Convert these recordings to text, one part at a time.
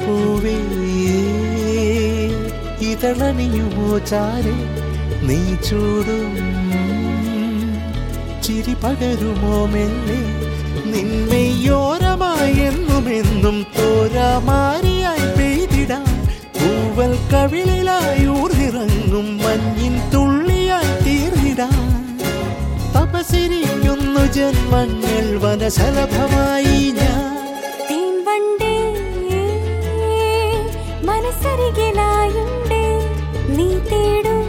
പെൺപൂവേ ഇതളണിയുമോ ചാരെ നീ ചൂടും ചിരി പകരുമോ മെല്ലെ നിന്മയോരമായി എന്നുമെന്നും തോരാമാരിയായി പെയ്തിടാം പൂവൽ കവിളിലായി ഊർന്നിറങ്ങും മഞ്ഞിൻ തുള്ളിയായി തീർന്നിടാം തപസിരിക്കുന്നു ജന്മങ്ങൾ വനശലഭമായി ഞാൻ തേൻവണ്ടേ മനസ്സരികിലായുണ്ട് നീ തേടും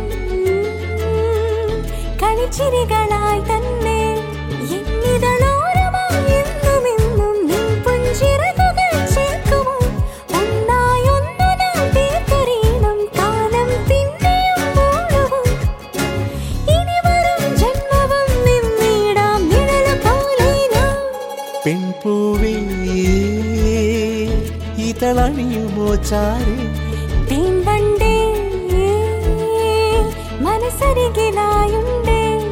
കളിച്ചിരികളായി തന്നെ എന്നിതളോരമായി എന്നുമെന്നും നിൻ പുഞ്ചിറകുകൾ ചേർക്കുമോ ഒന്നായി ഒന്നു നാം തീർത്തെറിയണം കാലം പിന്നെയും മൂടുവും ഇനി വരും ജന്മവും നിന്നിടാം നിഴല് പോലെ ഞാൻ പെൺപൂവേ ഇതളണിയുമോ ചാരെ തേൻവണ്ടേ മനസ്സരികിലായുണ്ട്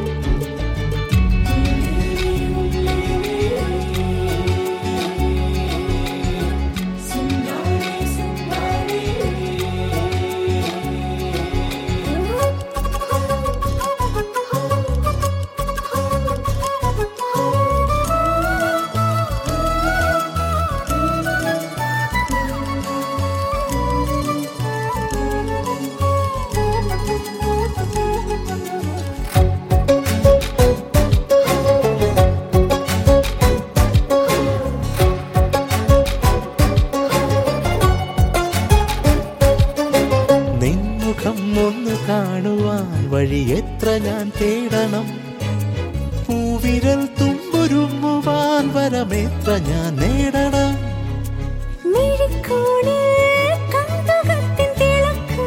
നിൻമുഖം ഒന്ന് കാണുവാൻ വഴി എത്ര ഞാൻ തേടണം പൂവിരൽ തുമ്പുരുമ്മുവാൻ വരമെത്ര ഞാൻ നേടണം മിഴിക്കോണിൽ കൗതുകത്തിൻ തിളക്കം.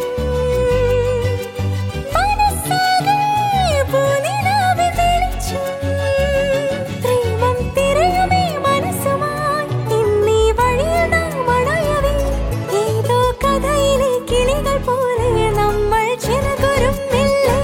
മനസ്സാകെ പൂനിലാവിൻ വെളിച്ചം. പ്രേമം തിരയുമീ മനസ്സുമായി ഇന്നീ വഴിയിൽ നാം അണയവേ. ഏതോ കഥയിലെ കിളികൾ പോലെ നമ്മൾ ചിറകുരുമ്മില്ലേ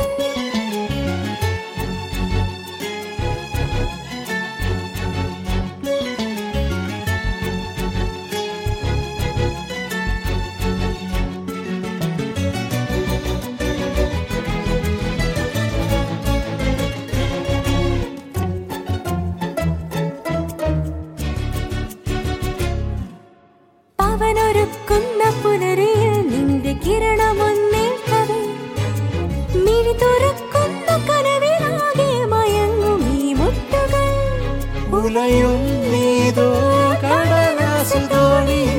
പവനൊരുക്കുന്ന പുലരിയിൽ നിന്റെ കിരണമൊന്നേൽക്കവേ മിഴി തുറക്കുന്ന കനവിലാകെ മയങ്ങും ഈ മുട്ടുകൾ ഉലയും നീതോ കടലാസു തോണിയിൽ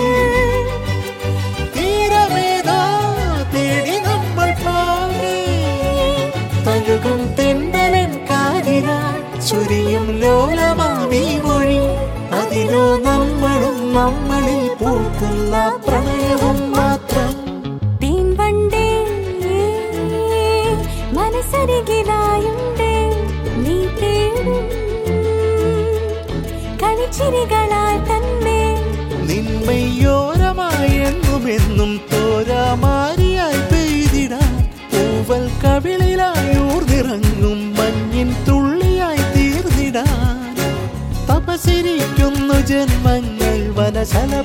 തീരമേതോ തേടി നമ്മൾ പോകേ തഴുകും തെണ്ടലൻ കാതിനാൽ ചുരിയും ലോലമാവി മൊഴി അതിലോ നമ്മളും നമ്മളിൽ പൂക്കുന്ന പ്രണയവും മാത്രം തേൻവണ്ടേ മനസ്സരികിലായുണ്ട് നീ തേടും കളിച്ചിരികളായി തന്നെ നിന്മയോരമായി എന്നുമെന്നും തോരാമാരിയായി പെയ്തിടാം പൂവൽ കവിളിലായി ഊർന്നിറങ്ങും മഞ്ഞിൻ തുള്ളിയായി തീർന്നിടാൻ തപസിരിക്കുന്നു ജന്മങ്ങൾ വനശല